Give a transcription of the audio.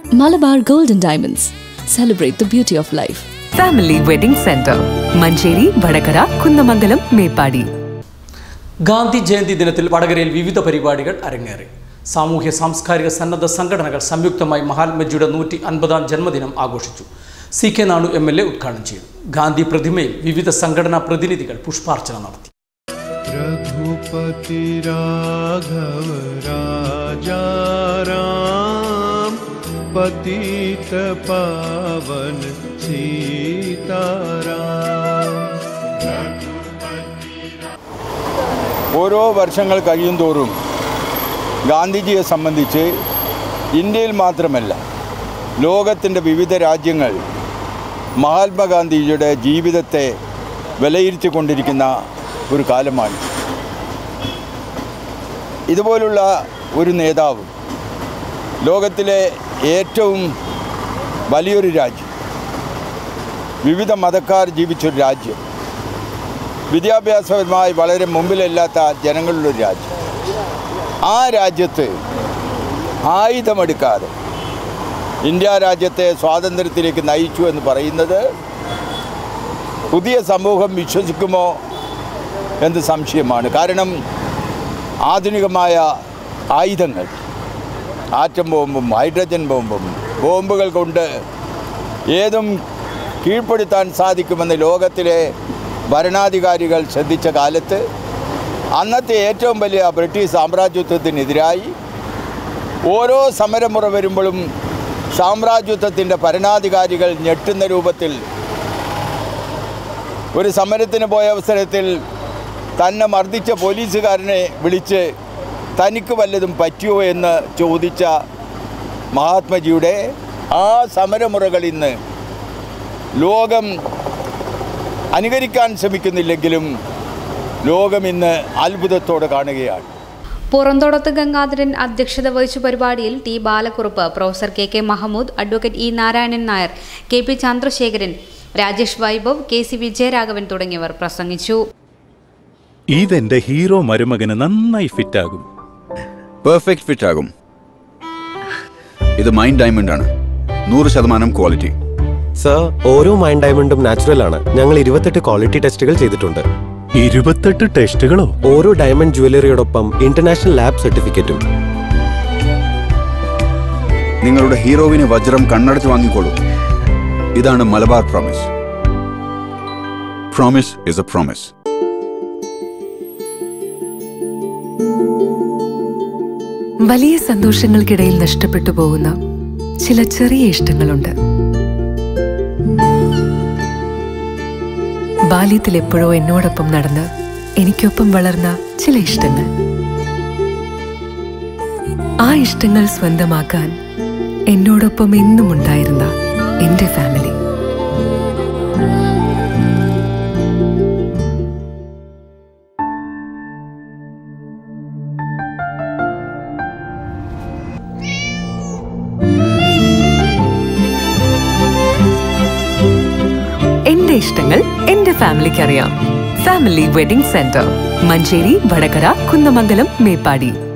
Malabar golden diamonds celebrate the beauty of life family wedding centre Manjeri Vadakara Kunnamangalam Meppadi Gandhi Jayanti ദിനത്തിൽ വടകരയിൽ വിവിധ പരിപാടികൾ അരങ്ങേറി സാമൂഹ്യ സാംസ്കാരിക സന്നദ്ധ സംഘടനകൾ സംയുക്തമായി മഹാത്മജിയുടെ നൂറ്റി അൻപതാം ജന്മദിനം ആഘോഷിച്ചു C K Nanu M L A ഉദ്ഘാടനം ചെയ്തു ഗാന്ധി പ്രതിമയിൽ വിവിധ സംഘടനാ പ്രതിനിധികൾ പുഷ്പാർച്ചന നടത്തി रघुपति राघव राजा राम पतित पावन सीताराम ഓരോ വർഷങ്ങൾ കഴിയുന്തോറും ഗാന്ധിജിയെ സംബന്ധിച്ച് ഇന്ത്യയിൽ മാത്രമല്ല ലോകത്തിൻ്റെ വിവിധ രാജ്യങ്ങൾ മഹാത്മാഗാന്ധിജിയുടെ ജീവിതത്തെ വിലയിരുത്തി കൊണ്ടിരിക്കുന്ന ഒരു കാലമാണ് ഇതുപോലുള്ള ഒരു നേതാവ് ലോകത്തിലെ ഏറ്റവും വലിയൊരു രാജ്യം വിവിധ മതക്കാർ ജീവിച്ചൊരു രാജ്യം വിദ്യാഭ്യാസപരമായി വളരെ മുമ്പിലല്ലാത്ത ജനങ്ങളുടെ ഒരു രാജ്യം ആ രാജ്യത്ത് ആയുധമെടുക്കാതെ ഇന്ത്യ രാജ്യത്തെ സ്വാതന്ത്ര്യത്തിലേക്ക് നയിച്ചു എന്ന് പറയുന്നത് പുതിയ സമൂഹം വിശ്വസിക്കുമോ എന്ന് സംശയമാണ് കാരണം ആധുനികമായ ആയുധങ്ങൾ ആറ്റം ബോംബും ഹൈഡ്രജൻ ബോംബും ബോംബുകൾ കൊണ്ട് ഏതും കീഴ്പ്പെടുത്താൻ സാധിക്കുമെന്ന് ലോകത്തിലെ ഭരണാധികാരികൾ ശ്രദ്ധിച്ച കാലത്ത് അന്നത്തെ ഏറ്റവും വലിയ ബ്രിട്ടീഷ് സാമ്രാജ്യത്വത്തിനെതിരായി ഓരോ സമരമുറ വരുമ്പോഴും സാമ്രാജ്യത്വത്തിൻ്റെ ഭരണാധികാരികൾ ഞെട്ടുന്ന രൂപത്തിൽ ഒരു സമരത്തിന് പോയ അവസരത്തിൽ തന്നെ മർദ്ദിച്ച പോലീസുകാരനെ വിളിച്ച് തനിക്ക് വല്ലതും പറ്റിയോ എന്ന് ചോദിച്ച മഹാത്മജിയുടെ ആ സമരമുറകൾ ഇന്ന് ലോകം അനുകരിക്കാൻ ശ്രമിക്കുന്നില്ലെങ്കിലും ലോകം ഇന്ന് അത്ഭുതത്തോടെ കാണുകയാണ് പുറന്തോടത്ത് ഗംഗാധരൻ അധ്യക്ഷത വഹിച്ച പരിപാടിയിൽ T Balakurup professor K K Mahmood advocate E Narayanan Nair K P Chandrasekharan Rajesh Vaibhav K C Vijayaraghavan തുടങ്ങിയവർ പ്രസംഗിച്ചു ഇതെന്റെ ഹീറോ മരുമകന് നന്നായി ഫിറ്റാകും പെർഫെക്റ്റ് ഫിറ്റ് ആകും ഇത് മൈൻഡ് ഡയമണ്ട് ആണ് നൂറ് ശതമാനം ക്വാളിറ്റി സർ ഓരോ മൈൻ ഡയമണ്ടും നാച്ചുറൽ ആണ് ഞങ്ങൾ ഇരുപത്തെട്ട് ക്വാളിറ്റി ടെസ്റ്റുകൾ ചെയ്തിട്ടുണ്ട് ഇരുപത്തെട്ട് ടെസ്റ്റുകളോ ഓരോ ഡയമണ്ട് ജുവലറിയോടൊപ്പം ഇന്റർനാഷണൽ ലാബ് സർട്ടിഫിക്കറ്റും നിങ്ങളുടെ ഹീറോവിന് വജ്രം കണ്ണടച്ച് വാങ്ങിക്കോളൂ ഇതാണ് Malabar promise promise is a promise വലിയ സന്തോഷങ്ങൾക്കിടയിൽ നഷ്ടപ്പെട്ടു പോകുന്ന ചില ചെറിയ ഇഷ്ടങ്ങളുണ്ട് ബാല്യത്തിൽ എപ്പോഴോ എന്നോടൊപ്പം നടന്ന് എനിക്കൊപ്പം വളർന്ന ചില ഇഷ്ടങ്ങൾ ആ ഇഷ്ടങ്ങൾ സ്വന്തമാക്കാൻ എന്നോടൊപ്പം എന്നും ഉണ്ടായിരുന്ന എന്റെ ഫാമിലി എന്റെ ഇഷ്ടങ്ങൾ എന്റെ ഫാമിലിക്ക് അറിയാം family wedding centre Manjeri Vadakara Kunnamangalam Meppadi